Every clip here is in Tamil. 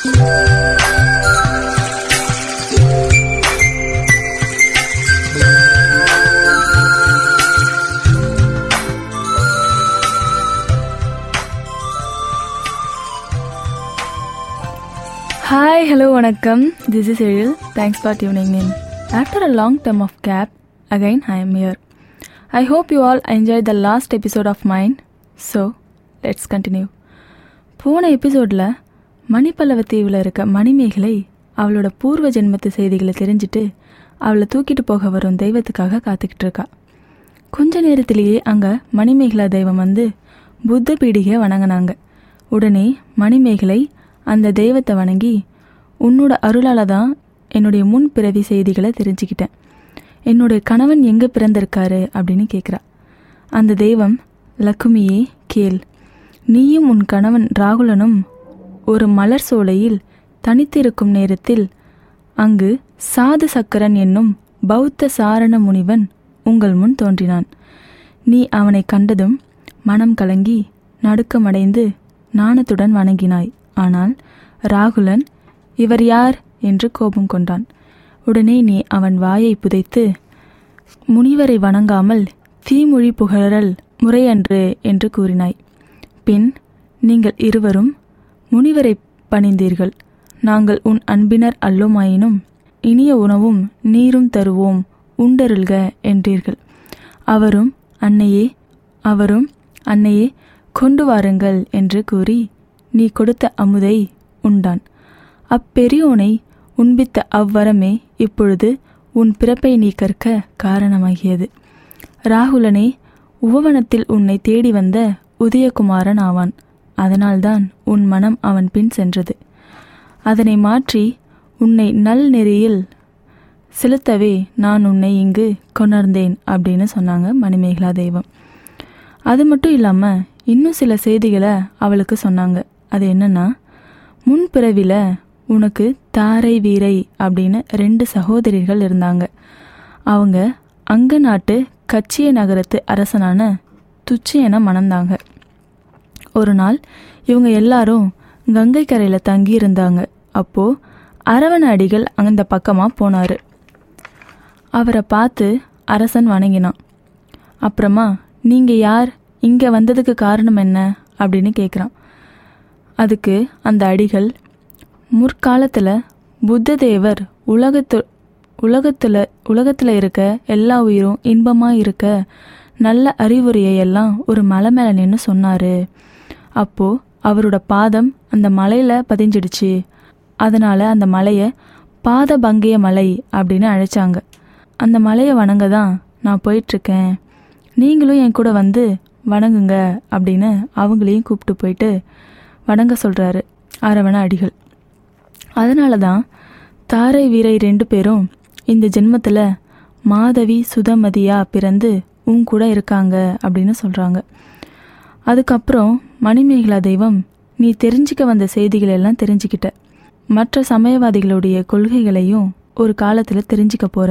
ஹாய் ஹலோ வணக்கம் this is Ezhil thanks for tuning in after a long term of gap again I am here I hope you all enjoy the last episode of mind so let's continue போன எபிசோடில் மணிப்பல்லவ தீவில் இருக்க மணிமேகலை அவளோட பூர்வ ஜென்மத்து செய்திகளை தெரிஞ்சுட்டு அவளை தூக்கிட்டு போக வரும் தெய்வத்துக்காக காத்துக்கிட்டு இருக்கா கொஞ்ச நேரத்திலேயே அங்கே மணிமேகலா தெய்வம் வந்து புத்த பீடிகை வணங்கினாங்க உடனே மணிமேகலை அந்த தெய்வத்தை வணங்கி உன்னோட அருளால் தான் என்னுடைய முன் பிறவி செய்திகளை தெரிஞ்சுக்கிட்டேன் என்னுடைய கணவன் எங்கே பிறந்திருக்காரு அப்படின்னு கேட்குறா அந்த தெய்வம் லக்குமியே கேள் நீயும் உன் கணவன் ராகுலனும் ஒரு மலர் சோலையில் தனித்திருக்கும் நேரத்தில் அங்கு சாது சக்கரன் என்னும் பௌத்த சாரண முனிவன் உங்கள் முன் தோன்றினான் நீ அவனை கண்டதும் மனம் கலங்கி நடுக்கமடைந்து நாணத்துடன் வணங்கினாய் ஆனால் ராகுலன் இவர் யார் என்று கோபம் கொண்டான் உடனே நீ அவன் வாயை புதைத்து முனிவரை வணங்காமல் தீமொழி புகழல் முறையன்று என்று கூறினாய் பின் நீங்கள் இருவரும் முனிவரை பணிந்தீர்கள் நாங்கள் உன் அன்பினர் அல்லோமாயினும் இனிய உணவும் நீரும் தருவோம் உண்டருள்க என்றீர்கள் அவரும் அன்னையே அவரும் அன்னையே கொண்டு வாருங்கள் என்று கூறி நீ கொடுத்த அமுதை உண்டான் அப்பெரியோனை உண்பித்த அவ்வரமே இப்பொழுது உன் பிறப்பை நீ கற்க காரணமாகியது ராகுலனே உபவனத்தில் உன்னை தேடி வந்த உதயகுமாரன் ஆவான் அதனால்தான் உன் மனம் அவன் பின் சென்றது அதனை மாற்றி உன்னை நல் நெறியில் செலுத்தவே நான் உன்னை இங்கு கொணர்ந்தேன் அப்படின்னு சொன்னாங்க மணிமேகலா தெய்வம் அது மட்டும் இல்லாமல் இன்னும் சில செய்திகளை அவளுக்கு சொன்னாங்க அது என்னன்னா முன்பிறவில உனக்கு தாரை வீரை அப்படின்னு ரெண்டு சகோதரிகள் இருந்தாங்க அவங்க அங்க நாட்டு கச்சிய நகரத்து அரசனான துச்சியனை மணந்தாங்க ஒரு நாள் இவங்க எல்லாரும் கங்கை கரையில் தங்கி இருந்தாங்க அப்போ அரவண அடிகள் அந்த பக்கமாக போனார் அவரை பார்த்து அரசன் வணங்கினான் அப்புறமா நீங்கள் யார் இங்கே வந்ததுக்கு காரணம் என்ன அப்படின்னு கேட்குறான் அதுக்கு அந்த அடிகள் முற்காலத்தில் புத்ததேவர் உலகத்து உலகத்தில் உலகத்தில் இருக்க எல்லா உயிரும் இன்பமாக இருக்க நல்ல அறிவுரையை எல்லாம் ஒரு மலை மேலே நின்று சொன்னார் அப்போது அவரோட பாதம் அந்த மலையில் பதிஞ்சிடுச்சு அதனால் அந்த மலையை பாத பங்கிய மலை அப்படின்னு அழைச்சாங்க அந்த மலையை வணங்க தான் நான் போயிட்டுருக்கேன் நீங்களும் என் கூட வந்து வணங்குங்க அப்படின்னு அவங்களையும் கூப்பிட்டு போயிட்டு வணங்க சொல்கிறாரு அரவண அடிகள் அதனால தான் தாரை வீரை ரெண்டு பேரும் இந்த ஜென்மத்தில் மாதவி சுதமதியா பிறந்து உன் கூட இருக்காங்க அப்படின்னு சொல்கிறாங்க அதுக்கப்புறம் மணிமேகலா தெய்வம் நீ தெரிஞ்சிக்க வந்த செய்திகள் எல்லாம் தெரிஞ்சுக்கிட்ட மற்ற சமயவாதிகளுடைய கொள்கைகளையும் ஒரு காலத்தில் தெரிஞ்சிக்க போகிற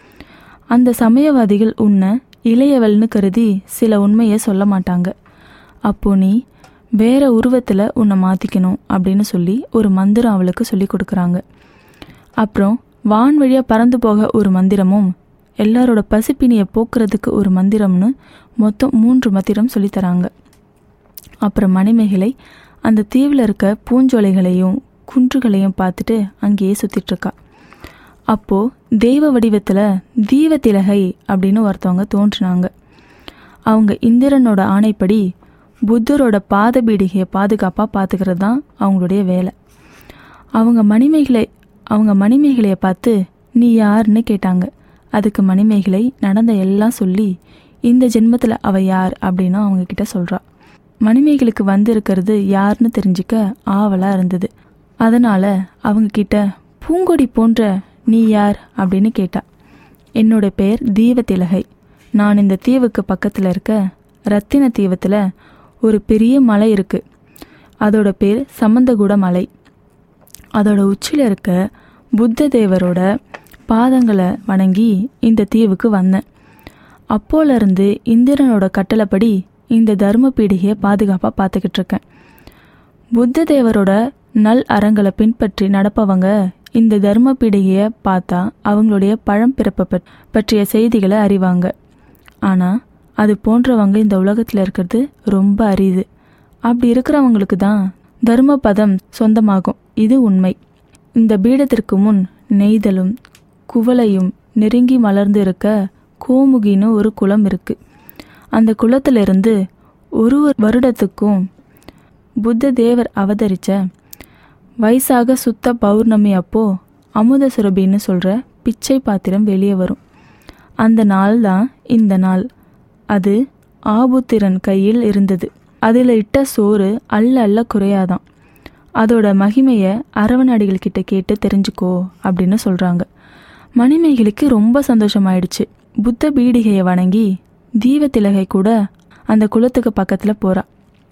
அந்த சமயவாதிகள் உன்னை இளையவள்னு கருதி சில உண்மையை சொல்ல மாட்டாங்க அப்போ நீ வேற உருவத்தில் உன்னை மாற்றிக்கணும் அப்படின்னு சொல்லி ஒரு மந்திரம் அவளுக்கு சொல்லி கொடுக்குறாங்க அப்புறம் வான் வழியாக பறந்து போக ஒரு மந்திரமும் எல்லாரோட பசிப்பினியை போக்குறதுக்கு ஒரு மந்திரம்னு மொத்தம் மூன்று மந்திரம் சொல்லித்தராங்க அப்புறம் மணிமேகலை அந்த தீவில் இருக்க பூஞ்சோலைகளையும் குன்றுகளையும் பார்த்துட்டு அங்கேயே சுற்றிட்டுருக்கா அப்போது தெய்வ வடிவத்தில் தீவத்திலகை அப்படின்னு ஒருத்தவங்க தோன்றினாங்க அவங்க இந்திரனோட ஆணைப்படி புத்தரோட பாத பீடிகையை பாதுகாப்பாக பார்த்துக்கிறது தான் அவங்களுடைய வேலை அவங்க மணிமேகலை அவங்க மணிமேகலையை பார்த்து நீ யாருன்னு கேட்டாங்க அதுக்கு மணிமேகலை நடந்த எல்லாம் சொல்லி இந்த ஜென்மத்தில் அவ யார் அப்படின்னு அவங்க கிட்ட சொல்கிறா மணிமேகலுக்கு வந்திருக்கிறது யாருன்னு தெரிஞ்சுக்க ஆவலாக இருந்தது அதனால் அவங்க கிட்ட பூங்கொடி போன்ற நீ யார் அப்படின்னு கேட்டா என்னோட பெயர் தீவத்திலகை நான் இந்த தீவுக்கு பக்கத்தில் இருக்க ரத்தின தீவத்தில் ஒரு பெரிய மலை இருக்குது அதோட பேர் சமந்தகுட மலை அதோட உச்சியில் இருக்க புத்த தேவரோட பாதங்களை வணங்கி இந்த தீவுக்கு வந்தேன் அப்போலேருந்து இந்திரனோட கட்டளைப்படி இந்த தர்ம பீடிகையை பாதுகாப்பாக பார்த்துக்கிட்டு இருக்கேன் புத்த தேவரோட நல் அறங்களை பின்பற்றி நடப்பவங்க இந்த தர்ம பீடிகையை பார்த்தா அவங்களுடைய பழம்பிறப்பை பற்- பற்றிய செய்திகளை அறிவாங்க ஆனால் அது போன்றவங்க இந்த உலகத்தில் இருக்கிறது ரொம்ப அரிது அப்படி இருக்கிறவங்களுக்கு தான் தர்ம பதம் சொந்தமாகும் இது உண்மை இந்த பீடத்திற்கு முன் நெய்தலும் குவளையும் நெருங்கி மலர்ந்து இருக்க கோமுகின்னு ஒரு குளம் இருக்கு அந்த குளத்திலிருந்து ஒரு வருடத்துக்கும் புத்த தேவர் அவதரிச்ச வைசாக சுத்த பௌர்ணமி அப்போ அமுத சுரபின்னு சொல்ற பிச்சை பாத்திரம் வெளியே வரும் அந்த நாள் தான் இந்த நாள் அது ஆபுத்திரன் கையில் இருந்தது அதில் இட்ட சோறு அல்ல அல்ல குறையாதான் அதோட மகிமையை அரவணாடிகள் கிட்ட கேட்டு தெரிஞ்சுக்கோ அப்படின்னு சொல்றாங்க மணிமேகலைக்கு ரொம்ப சந்தோஷமாயிடுச்சு புத்த பீடிகையை வணங்கி தீவத்திலகை கூட அந்த குளத்துக்கு பக்கத்துல போறா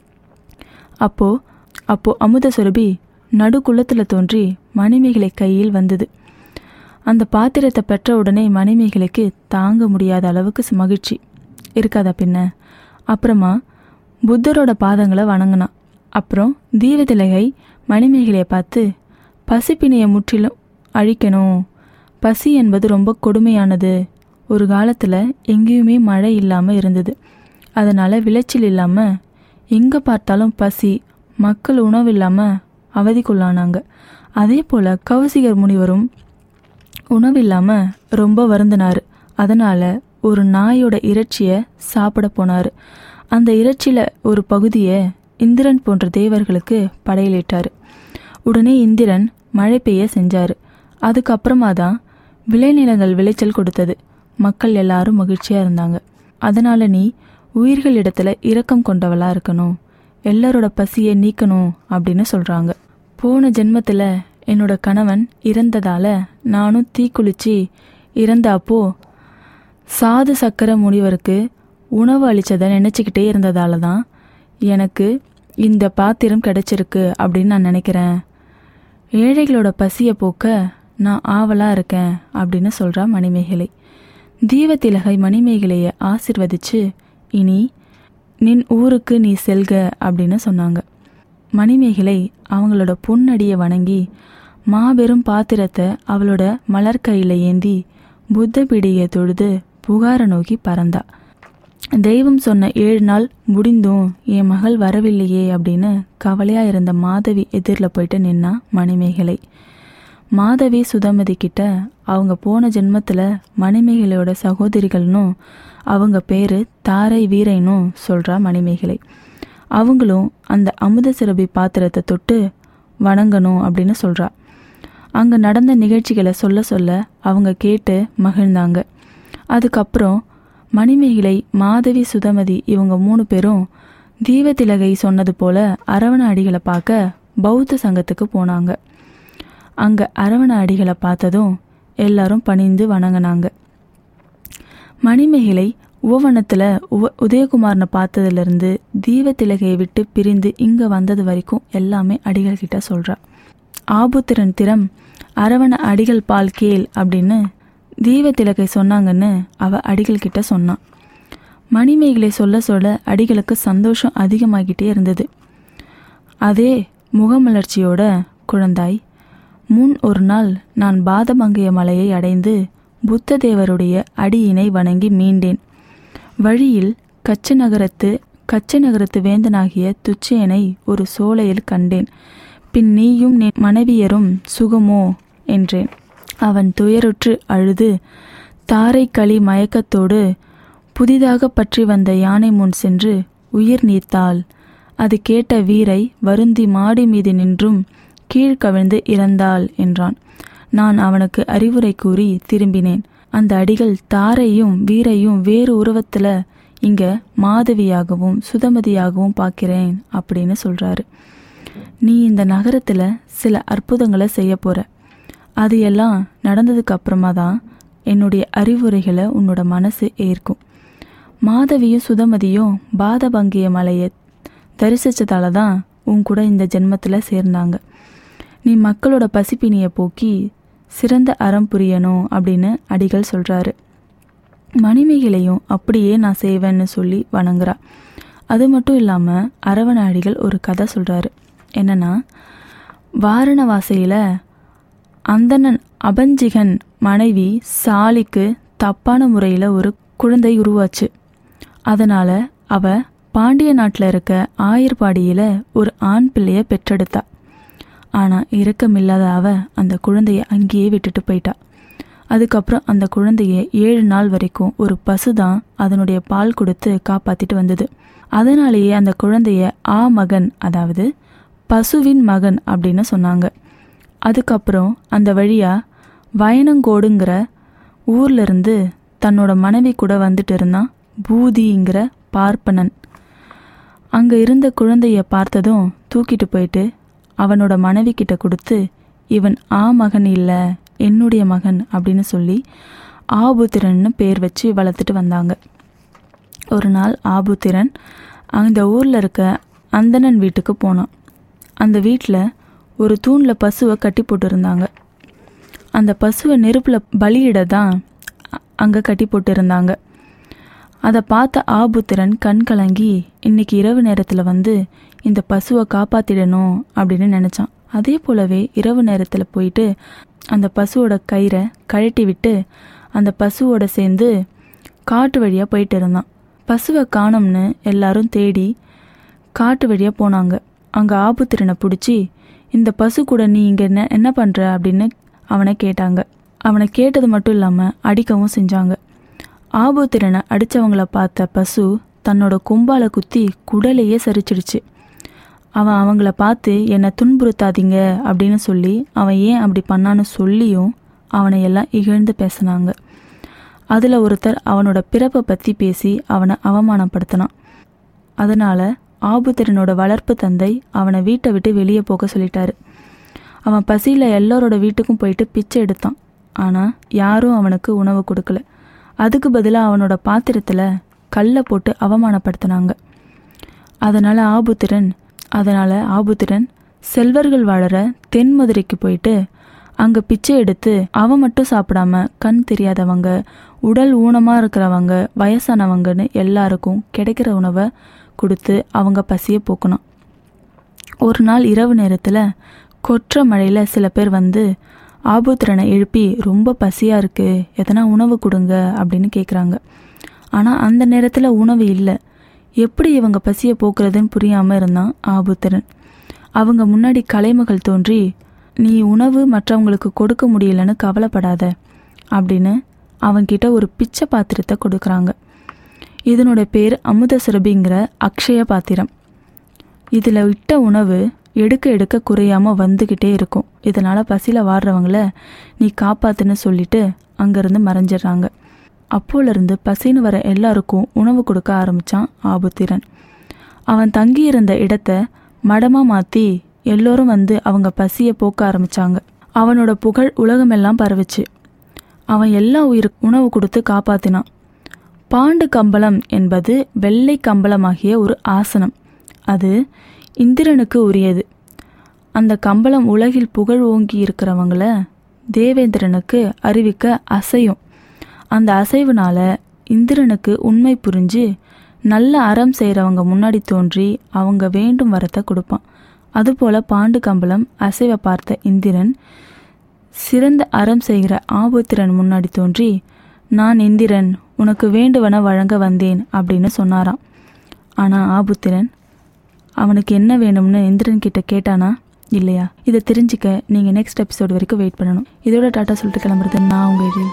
அப்போ அப்போ அமுத சுரபி நடு குளத்துல தோன்றி மணிமேகலை கையில் வந்தது அந்த பாத்திரத்தை பெற்ற உடனே மணிமேகலைக்கு தாங்க முடியாத அளவுக்கு ச- மகிழ்ச்சி இருக்காதா பின்ன அப்புறமா புத்தரோட பாதங்களை வணங்கினான் அப்புறம் தீவதிலகை மணிமேகலையை பார்த்து பசிப்பினையை முற்றிலும் அழிக்கணும் பசி என்பது ரொம்ப கொடுமையானது ஒரு காலத்தில் எங்கேயுமே மழை இல்லாமல் இருந்தது அதனால் விளைச்சல் இல்லாமல் எங்கே பார்த்தாலும் பசி மக்கள் உணவு இல்லாமல் அவதிக்குள்ளானாங்க அதே போல் கௌசிகர் முனிவரும் உணவு இல்லாமல் ரொம்ப வருந்தினார் அதனால் ஒரு நாயோட இறைச்சியை சாப்பிட போனார் அந்த இறைச்சியில் ஒரு பகுதியை இந்திரன் போன்ற தேவர்களுக்கு படையலிட்டார் உடனே இந்திரன் மழை பெய்ய செஞ்சார் அதுக்கப்புறமா தான் விளைநிலங்கள் விளைச்சல் கொடுத்தது மக்கள் எல்லாரும் மகிழ்ச்சியாக இருந்தாங்க அதனால் நீ உயிர்களிடத்துல இரக்கம் கொண்டவளா இருக்கணும் எல்லாரோட பசியை நீக்கணும் அப்படின்னு சொல்கிறாங்க போன ஜென்மத்தில் என்னோட கணவன் இறந்ததால நானும் தீக்குளிச்சு இறந்த அப்போ சாது சக்கர முனிவருக்கு உணவு அளிச்சதை நினச்சிக்கிட்டே இருந்ததால தான் எனக்கு இந்த பாத்திரம் கிடைச்சிருக்கு அப்படின்னு நான் நினைக்கிறேன் ஏழைகளோட பசியை போக்க நான் ஆவலாக இருக்கேன் அப்படின்னு சொல்கிறா மணிமேகலை தீவத்திலகை மணிமேகலையை ஆசிர்வதிச்சு இனி நின் ஊருக்கு நீ செல்க அப்படின்னு சொன்னாங்க மணிமேகலை அவங்களோட பொன்னடியை வணங்கி மாபெரும் பாத்திரத்தை அவளோட மலர் கையில் ஏந்தி புத்த பிடியை தொழுது புகாரை நோக்கி பறந்தா தெய்வம் சொன்ன ஏழு நாள் முடிந்தும் என் மகள் வரவில்லையே அப்படின்னு கவலையா இருந்த மாதவி எதிரில் போயிட்டு நின்னா மணிமேகலை மாதவி சுதமதி கிட்ட அவங்க போன ஜென்மத்தில் மணிமேகலையோட சகோதரிகள்னும் அவங்க பேரு தாரை வீரைனும் சொல்றா மணிமேகலை அவங்களும் அந்த அமுத சிறபி பாத்திரத்தை தொட்டு வணங்கணும் அப்படின்னு சொல்றா அங்கே நடந்த நிகழ்ச்சிகளை சொல்ல சொல்ல அவங்க கேட்டு மகிழ்ந்தாங்க அதுக்கப்புறம் மணிமேகலை மாதவி சுதமதி இவங்க மூணு பேரும் தீவத்திலகை சொன்னது போல அரவண அடிகளை பார்க்க பௌத்த சங்கத்துக்கு போனாங்க அங்கே அரவண அடிகளை பார்த்ததும் எல்லாரும் பணிந்து வணங்கினாங்க மணிமேகலை உவவனத்தில் உவ உதயகுமாரனை பார்த்ததுலேருந்து தீவத்திலகையை விட்டு பிரிந்து இங்கே வந்தது வரைக்கும் எல்லாமே அடிகள் கிட்ட சொல்கிறா ஆபுத்திரன் திறம் அரவண அடிகள் பால் கேள் அப்படின்னு தீவத்திலகை சொன்னாங்கன்னு அவ அடிகள் கிட்ட சொன்னான் மணிமேகலை சொல்ல சொல்ல அடிகளுக்கு சந்தோஷம் அதிகமாகிட்டே இருந்தது அதே முகமலர்ச்சியோட குழந்தாய் முன் ஒரு நாள் நான் பாதமங்கைய மலையை அடைந்து புத்த தேவருடைய அடியினை வணங்கி மீண்டேன் வழியில் கச்ச நகரத்து கச்ச நகரத்து வேந்தனாகிய துச்சேனை ஒரு சோலையில் கண்டேன் பின் நீயும் நின் மனைவியரும் சுகமோ என்றேன் அவன் துயருற்று அழுது தாரை களி மயக்கத்தோடு புதிதாக பற்றி வந்த யானை முன் சென்று உயிர் நீத்தாள் அது கேட்ட வீரை வருந்தி மாடி மீது நின்றும் கீழ்கவிழ்ந்து இறந்தாள் என்றான் நான் அவனுக்கு அறிவுரை கூறி திரும்பினேன் அந்த அடிகள் தாரையும் வீரையும் வேறு உருவத்துல இங்க மாதவியாகவும் சுதமதியாகவும் பார்க்கிறேன் அப்படின்னு சொல்றாரு நீ இந்த நகரத்துல சில அற்புதங்களை செய்ய போற அது எல்லாம் நடந்ததுக்கு அப்புறமா தான் என்னுடைய அறிவுரைகளை உன்னோட மனசு ஏற்கும் மாதவியும் சுதமதியும் பாதபங்கிய மலையை தரிசிச்சதால தான் உன் கூட இந்த ஜென்மத்தில் சேர்ந்தாங்க நீ மக்களோட பசிப்பினியை போக்கி சிறந்த அறம் புரியணும் அப்படின்னு அடிகள் சொல்கிறாரு மணிமேகலையும் அப்படியே நான் செய்வேன்னு சொல்லி வணங்குறா அது மட்டும் இல்லாமல் அரவண அடிகள் ஒரு கதை சொல்கிறாரு என்னன்னா வாரணவாசியில் அந்தணன் அபஞ்சிகன் மனைவி சாலிக்கு தப்பான முறையில் ஒரு குழந்தை உருவாச்சு அதனால் அவ பாண்டிய நாட்டில் இருக்க ஆயர்பாடியில் ஒரு ஆண் பிள்ளைய பெற்றெடுத்தா ஆனால் இரக்கமில்லாத அவ அந்த குழந்தைய அங்கேயே விட்டுட்டு போயிட்டா அதுக்கப்புறம் அந்த குழந்தைய ஏழு நாள் வரைக்கும் ஒரு பசு தான் அதனுடைய பால் கொடுத்து காப்பாத்திட்டு வந்தது அதனாலேயே அந்த குழந்தைய ஆ மகன் அதாவது பசுவின் மகன் அப்படின்னு சொன்னாங்க அதுக்கப்புறம் அந்த வழியா வயனங்கோடுங்கிற ஊர்ல இருந்து தன்னோட மனைவி கூட வந்துட்டு இருந்தான் பூதிங்கிற பார்ப்பனன் அங்க இருந்த குழந்தைய பார்த்ததும் தூக்கிட்டு போயிட்டு அவனோட மனைவி கிட்ட கொடுத்து இவன் ஆ மகன் இல்லை என்னுடைய மகன் அப்படின்னு சொல்லி ஆபுத்திரன்னு பேர் வச்சு வளர்த்துட்டு வந்தாங்க ஒரு நாள் ஆபுத்திரன் அந்த ஊரில் இருக்க அந்தணன் வீட்டுக்கு போனான் அந்த வீட்டில் ஒரு தூணில் பசுவை கட்டி போட்டிருந்தாங்க அந்த பசுவை நெருப்பில் பலியிட தான் அங்கே கட்டி போட்டிருந்தாங்க அதை பார்த்த ஆபுத்திரன் கண் கலங்கி இன்னைக்கு இரவு நேரத்தில் வந்து இந்த பசுவை காப்பாத்திடணும் அப்படின்னு நினச்சான் அதே போலவே இரவு நேரத்தில் போயிட்டு அந்த பசுவோட கயிறை கழட்டி விட்டு அந்த பசுவோட சேர்ந்து காட்டு வழியாக போயிட்டு இருந்தான் பசுவை காணோம்னு எல்லாரும் தேடி காட்டு வழியாக போனாங்க அங்கே ஆபுத்திரனை பிடிச்சி இந்த பசு கூட நீ இங்கே என்ன என்ன பண்ணுற அப்படின்னு அவனை கேட்டாங்க அவனை கேட்டது மட்டும் இல்லாமல் அடிக்கவும் செஞ்சாங்க ஆபுத்திரனை அடித்தவங்கள பார்த்த பசு தன்னோட கொம்பால குத்தி குடலையே சரிச்சிடுச்சு அவன் அவங்கள பார்த்து என்னை துன்புறுத்தாதீங்க அப்படின்னு சொல்லி அவன் ஏன் அப்படி பண்ணான்னு சொல்லியும் அவனை எல்லாம் இகழ்ந்து பேசினாங்க அதில் ஒருத்தர் அவனோட பிறப்பை பற்றி பேசி அவனை அவமானப்படுத்தினான் அதனால் ஆபுத்திரனோட வளர்ப்பு தந்தை அவனை வீட்டை விட்டு வெளியே போக சொல்லிட்டாரு அவன் பசியில் எல்லாரோட வீட்டுக்கும் போயிட்டு பிச்சை எடுத்தான் ஆனால் யாரும் அவனுக்கு உணவு கொடுக்கல அதுக்கு பதிலாக அவனோட பாத்திரத்தில் கல்லை போட்டு அவமானப்படுத்தினாங்க அதனால் ஆபுத்திரன் அதனால் ஆபுத்திரன் செல்வர்கள் வாழற தென்மதுரைக்கு போயிட்டு அங்கே பிச்சை எடுத்து அவன் மட்டும் சாப்பிடாம கண் தெரியாதவங்க உடல் ஊனமாக இருக்கிறவங்க வயசானவங்கன்னு எல்லாருக்கும் கிடைக்கிற உணவை கொடுத்து அவங்க பசியை போக்கணும் ஒரு நாள் இரவு நேரத்தில் கொற்ற மழையில் சில பேர் வந்து ஆபுத்திரனை எழுப்பி ரொம்ப பசியாக இருக்குது எதனா உணவு கொடுங்க அப்படின்னு கேட்குறாங்க ஆனால் அந்த நேரத்தில் உணவு இல்லை எப்படி இவங்க பசியை போக்குறதுன்னு புரியாமல் இருந்தான் ஆபுத்திரன் அவங்க முன்னாடி கலைமகள் தோன்றி நீ உணவு மற்றவங்களுக்கு கொடுக்க முடியலன்னு கவலைப்படாத அப்படின்னு அவன்கிட்ட ஒரு பிச்சை பாத்திரத்தை கொடுக்குறாங்க இதனோட பேர் அமுத சுரபிங்கிற அக்ஷய பாத்திரம் இதில் இட்ட உணவு எடுக்க எடுக்க குறையாம வந்துக்கிட்டே இருக்கும் இதனால பசியில் வாடுறவங்கள நீ காப்பாத்துன்னு சொல்லிட்டு அங்கேருந்து மறைஞ்சிடுறாங்க அப்போலேருந்து பசின்னு வர எல்லாருக்கும் உணவு கொடுக்க ஆரம்பிச்சான் ஆபுத்திரன் அவன் தங்கியிருந்த இடத்த மடமா மாற்றி எல்லோரும் வந்து அவங்க பசியை போக்க ஆரம்பிச்சாங்க அவனோட புகழ் உலகமெல்லாம் பரவுச்சு அவன் எல்லா உயிர் உணவு கொடுத்து காப்பாத்தினான் பாண்டு கம்பளம் என்பது வெள்ளை கம்பளமாகிய ஒரு ஆசனம் அது இந்திரனுக்கு உரியது அந்த கம்பளம் உலகில் புகழ் ஓங்கி இருக்கிறவங்கள தேவேந்திரனுக்கு அறிவிக்க அசையும் அந்த அசைவுனால இந்திரனுக்கு உண்மை புரிஞ்சு நல்ல அறம் செய்கிறவங்க முன்னாடி தோன்றி அவங்க வேண்டும் வரத்தை கொடுப்பான் அதுபோல பாண்டு கம்பளம் அசைவை பார்த்த இந்திரன் சிறந்த அறம் செய்கிற ஆபுத்திரன் முன்னாடி தோன்றி நான் இந்திரன் உனக்கு வேண்டுவன வழங்க வந்தேன் அப்படின்னு சொன்னாராம் ஆனால் ஆபுத்திரன் அவனுக்கு என்ன வேணும்னு இந்திரன் கிட்ட கேட்டானா இல்லையா இதை தெரிஞ்சுக்க நீங்கள் நெக்ஸ்ட் எபிசோட் வரைக்கும் வெயிட் பண்ணணும் இதோட டாட்டா சொல்லிட்டு கிளம்புறது நான் உங்கள் எழில்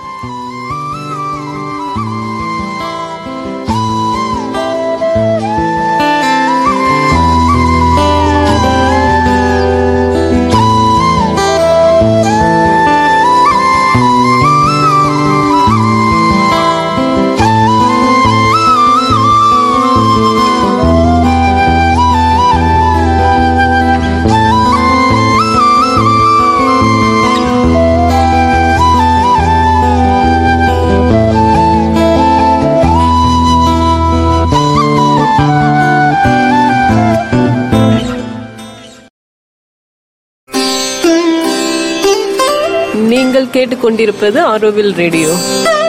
நீங்கள் கேட்டுக்கொண்டிருப்பது ஆரோவில் ரேடியோ